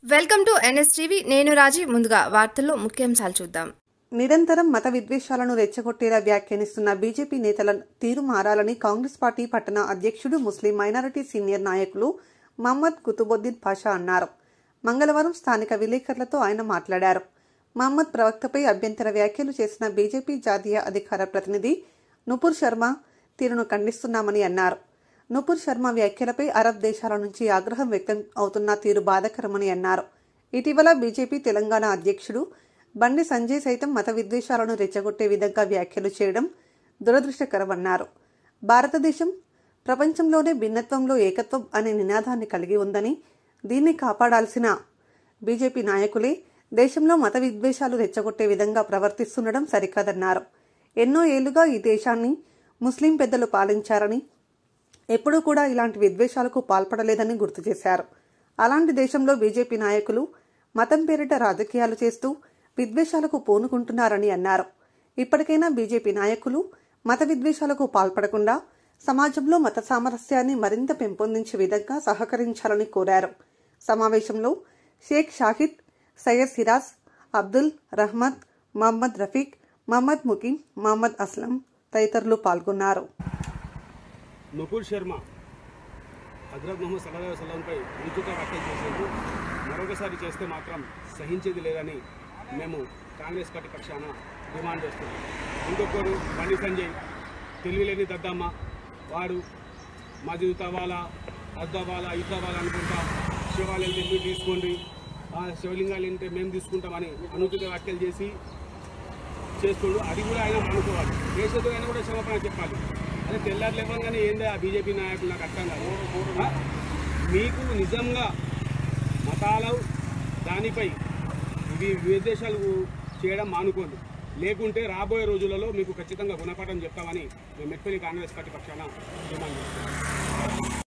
Welcome to NSTV నేను రాజీ ముందుగా వార్తల్లో ముఖ్యాంశాలు చూద్దాం నిరంతరం మత విద్వేషాలను రెచ్చగొట్టేలా వ్యాఖ్యానిస్తున్న బీజేపీ నేతల తీరు మారాలని కాంగ్రెస్ పార్టీ పట్టణ అధ్యక్షుడు ముస్లిం మైనారిటీ సీనియర్ నాయకులు మహమ్మద్ కుతుబుద్దీన్ పాషా అన్నారు మంగళవారం స్థానిక విలేకరులతో ఆయన మాట్లాడారు మహమ్మద్ ప్రవక్తపై అభ్యంతర వ్యాఖ్యలు చేసిన బీజేపీ జాతీయ అధికార ప్రతినిధి నుపూర్ శర్మ తీరును ఖండిస్తున్నామని అన్నారు నుపూర్ శర్మ వ్యాఖ్యలపై అరబ్ దేశాల నుంచి ఆగ్రహం వ్యక్తం అవుతున్న తీరు బాధకరమని అన్నారు ఇటీవల బీజేపీ తెలంగాణ అధ్యక్షుడు బండి సంజయ్ సైతం మత విద్వేషాలను రెచ్చగొట్టే విధంగా వ్యాఖ్యలు చేయడం దురదృష్టకరమన్నారు భారతదేశం ప్రపంచంలోనే భిన్నత్వంలో ఏకత్వం అనే నినాదాన్ని కలిగి ఉందని దీన్ని కాపాడాల్సిన బీజేపీ నాయకులే దేశంలో మత విద్వేషాలు రెచ్చగొట్టే విధంగా ప్రవర్తిస్తుండడం సరికాదన్నారు ఎన్నో ఏళ్లుగా ఈ దేశాన్ని ముస్లిం పెద్దలు పాలించారని ఎప్పుడూ కూడా ఇలాంటి విద్వేషాలకు పాల్పడలేదని గుర్తు చేశారు అలాంటి దేశంలో బీజేపీ నాయకులు మతం పేరిట రాజకీయాలు చేస్తూ విద్వేషాలకు పూనుకుంటున్నారని అన్నారు ఇప్పటికైనా బీజేపీ నాయకులు మత విద్వేషాలకు పాల్పడకుండా సమాజంలో మత సామరస్యాన్ని మరింత పెంపొందించే విధంగా సహకరించాలని కోరారు సమావేశంలో షేక్ షాహిద్ సయ్యద్ సిరాజ్ అబ్దుల్ రహ్మద్ మహమ్మద్ రఫీక్ మహమ్మద్ ముకీం మహమ్మద్ అస్లం తదితరులు పాల్గొన్నారు నకుల్ శర్మ హజరత్ మొహమ్మద్ సల్లాహు వసలంపై ఉచిత వ్యాఖ్యలు చేసేందుకు మరొకసారి చేస్తే మాత్రం సహించేది లేదని మేము కాంగ్రెస్ పార్టీ పక్షాన డిమాండ్ చేస్తున్నాం ఇంకొకరు బండి సంజయ్ తెలివిలేని దద్దమ్మ వాడు మజీద్ తవాలా అద్దవాలా ఇద్దవాలా అనుకుంటా శివాలయం మీరు తీసుకోండి ఆ శివలింగాలు ఏంటే మేము తీసుకుంటామని అనుచిత వ్యాఖ్యలు చేసి చేస్తుండు అది కూడా ఆయన అనుకోవాలి దేశంతో ఆయన కూడా క్షమాపణ చెప్పాలి అదే తెల్లారు లేవగానే ఏంది ఆ బీజేపీ నాయకులు నాకు అర్థం కాదు ఆ? మీకు నిజంగా మతాలు దానిపై ఇవి విదేశాలు చేయడం మానుకోండి లేకుంటే రాబోయే రోజులలో మీకు ఖచ్చితంగా గుణపాఠం చెప్తామని మేము మెట్పల్లి కాంగ్రెస్ పార్టీ పక్షాన డిమాండ్ చేస్తున్నాం